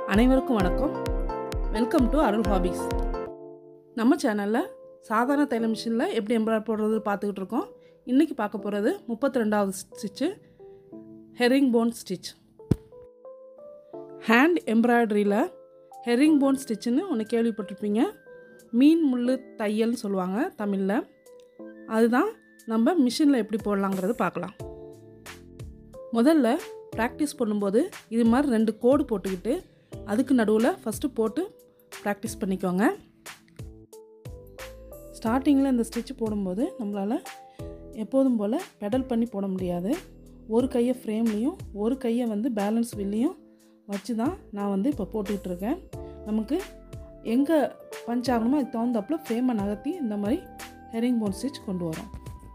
அனைவருக்கும் வணக்கம் welcome to Arul hobbies நம்ம சேனலில் சாதாரண தைல மிஷினில் எப்படி எம்ப்ராய்டரி போடுறது பார்த்துக்கிட்டு இருக்கோம் இன்றைக்கி பார்க்க போகிறது முப்பத்தி ரெண்டாவது stitch herringbone stitch hand எம்ப்ராய்டரியில் ஹெரிங் போன் ஸ்டிச்சுன்னு ஒன்று கேள்விப்பட்டிருப்பீங்க மீன் முள் தையல்னு சொல்லுவாங்க தமிழில் அதுதான் நம்ம மிஷினில் எப்படி போடலாங்கிறது பார்க்கலாம் முதல்ல ப்ராக்டிஸ் பண்ணும்போது இது மாதிரி ரெண்டு கோடு போட்டுக்கிட்டு அதுக்கு நடுவில் ஃபஸ்ட்டு போட்டு ப்ராக்டிஸ் பண்ணிக்கோங்க ஸ்டார்டிங்கில் இந்த ஸ்டிச் போடும்போது நம்மளால் எப்போதும் போல் பெடல் பண்ணி போட முடியாது ஒரு கையை ஃப்ரேம்லேயும் ஒரு கையை வந்து பேலன்ஸ் வில்லையும் வச்சு தான் நான் வந்து இப்போ போட்டுக்கிட்டு இருக்கேன் நமக்கு எங்கே பஞ்ச் ஆகணுமோ அதுக்கு தகுந்தாப்புல ஃப்ரேமை நகர்த்தி இந்த மாதிரி ஹெரிங் போன் ஸ்டிச் கொண்டு வரோம்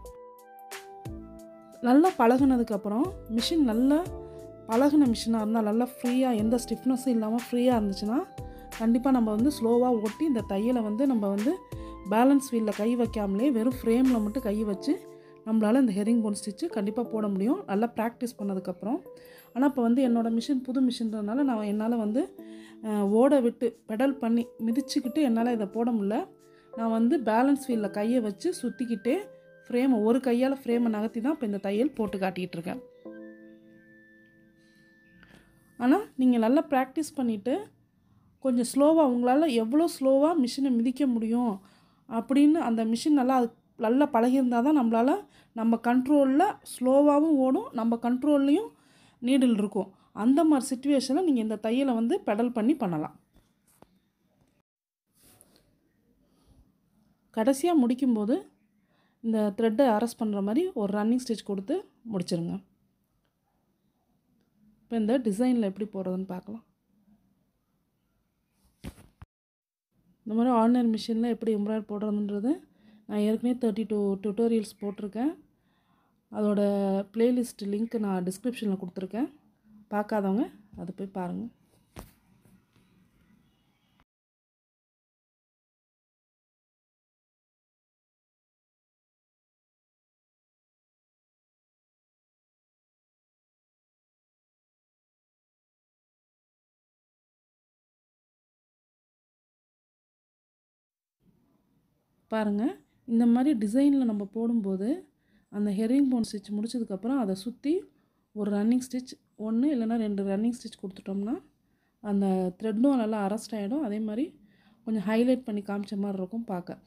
நல்லா பழகுனதுக்கப்புறம் மிஷின் நல்லா பழகுன மிஷினாக இருந்தால் நல்லா ஃப்ரீயாக எந்த ஸ்டிஃப்னஸும் இல்லாமல் ஃப்ரீயாக இருந்துச்சுன்னா கண்டிப்பாக நம்ம வந்து ஸ்லோவாக ஓட்டி இந்த தையலை வந்து நம்ம வந்து பேலன்ஸ் வீலில் கை வைக்காமலே வெறும் ஃப்ரேமில் மட்டும் கை வச்சு நம்மளால் இந்த ஹெரிங் போன் ஸ்டிச்சு கண்டிப்பாக போட முடியும் நல்லா ப்ராக்டிஸ் பண்ணதுக்கப்புறம் ஆனால் இப்போ வந்து என்னோடய மிஷின் புது மிஷின்றதுனால நான் என்னால் வந்து அஹ், ஓட விட்டு பெடல் பண்ணி மிதிச்சுக்கிட்டு என்னால் இதை போட முடியல நான் வந்து பேலன்ஸ் வீலில் கையை வச்சு சுற்றிக்கிட்டே ஃப்ரேமை ஒரு கையால் ஃப்ரேமை நகர்த்தி தான் இப்போ இந்த தையல் போட்டு காட்டிகிட்டு இருக்கேன் ஆனால் நீங்கள் நல்லா ப்ராக்டிஸ் பண்ணிவிட்டு கொஞ்சம் ஸ்லோவாக உங்களால் எவ்வளோ ஸ்லோவாக மிஷினை மிதிக்க முடியும் அப்படின்னு அந்த மிஷின் நல்லா அது நல்லா பழகியிருந்தால் தான் நம்மளால் நம்ம கண்ட்ரோலில் ஸ்லோவாகவும் ஓடும் நம்ம கண்ட்ரோல்லையும் நீடில் இருக்கும் அந்த மாதிரி சுச்சுவேஷனில் நீங்கள் இந்த தையலை வந்து பெடல் பண்ணி பண்ணலாம் கடைசியாக முடிக்கும்போது இந்த த்ரெட்டை அரெஸ்ட் பண்ணுற மாதிரி ஒரு ரன்னிங் ஸ்டிச் கொடுத்து முடிச்சிருங்க இப்போ இந்த டிசைனில் எப்படி போடுறதுன்னு பார்க்கலாம் இந்த மாதிரி ஆர்டினரி மிஷினில் எப்படி எம்ப்ராய்டரி போடுறதுன்றது நான் ஏற்கனவே தேர்ட்டி டூ டுட்டோரியல்ஸ் போட்டிருக்கேன் அதோட பிளேலிஸ்ட் லிங்க் நான் டிஸ்கிரிப்ஷனில் கொடுத்துருக்கேன் பார்க்காதவங்க அதை போய் பாருங்கள் பாருங்கள் இந்த மாதிரி டிசைனில் நம்ம போடும்போது அந்த ஹெரிங் போன் ஸ்டிச் முடிச்சதுக்கப்புறம் அதை சுற்றி ஒரு ரன்னிங் ஸ்டிச் ஒன்று இல்லைன்னா ரெண்டு ரன்னிங் ஸ்டிச் கொடுத்துட்டோம்னா அந்த த்ரெட்டும் நல்லா அரெஸ்ட் ஆகிடும் அதே மாதிரி கொஞ்சம் ஹைலைட் பண்ணி காமிச்ச மாதிரி இருக்கும் பார்க்க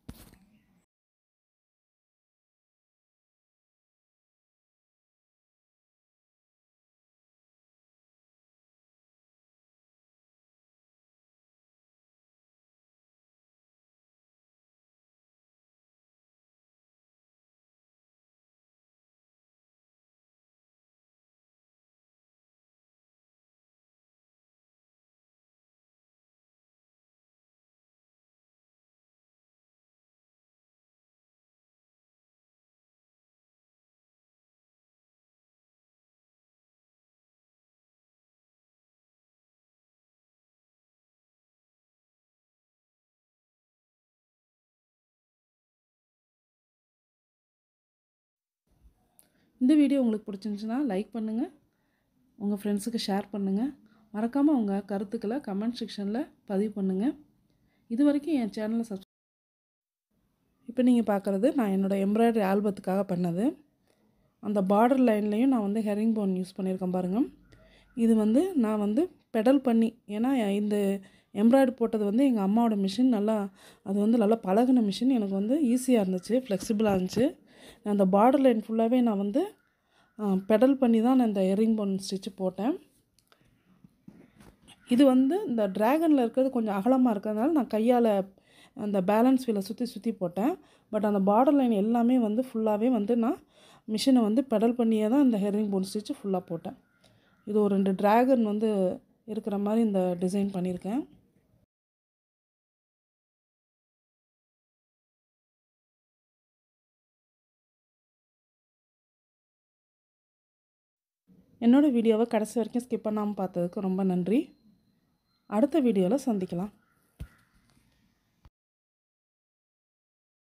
இந்த வீடியோ உங்களுக்கு பிடிச்சிருந்துச்சுன்னா லைக் பண்ணுங்கள் உங்கள் ஃப்ரெண்ட்ஸுக்கு ஷேர் பண்ணுங்கள் மறக்காமல் உங்கள் கருத்துக்களை கமெண்ட் செக்ஷனில் பதிவு பண்ணுங்கள் இது வரைக்கும் என் சேனலை சப்ஸ் இப்போ நீங்கள் பார்க்குறது நான் என்னோடய எம்ப்ராய்டரி ஆல்பத்துக்காக பண்ணது அந்த பார்டர் லைன்லேயும் நான் வந்து ஹெரிங் போன் யூஸ் பண்ணியிருக்கேன் பாருங்கள் இது வந்து நான் வந்து பெடல் பண்ணி ஏன்னா இந்த எம்ப்ராய்டரி போட்டது வந்து எங்கள் அம்மாவோட மிஷின் நல்லா அது வந்து நல்லா பழகுன மிஷின் எனக்கு வந்து ஈஸியாக இருந்துச்சு ஃப்ளெக்சிபிளாக இருந்துச்சு நான் அந்த பார்டர் லைன் ஃபுல்லாகவே நான் வந்து பெடல் பண்ணி தான் நான் இந்த எரிங் போன் ஸ்டிச்சு போட்டேன் இது வந்து இந்த ட்ராகனில் இருக்கிறது கொஞ்சம் அகலமாக இருக்கிறதுனால நான் கையால் அந்த பேலன்ஸ் வீலை சுற்றி சுற்றி போட்டேன் பட் அந்த பார்டர் லைன் எல்லாமே வந்து ஃபுல்லாகவே வந்து நான் மிஷினை வந்து பெடல் பண்ணியே தான் இந்த ஹெரிங் போன் ஸ்டிச்சு ஃபுல்லாக போட்டேன் இது ஒரு ரெண்டு ட்ராகன் வந்து இருக்கிற மாதிரி இந்த டிசைன் பண்ணியிருக்கேன் என்னோடய வீடியோவை கடைசி வரைக்கும் ஸ்கிப் பண்ணாமல் பார்த்ததுக்கு ரொம்ப நன்றி அடுத்த வீடியோவில் சந்திக்கலாம்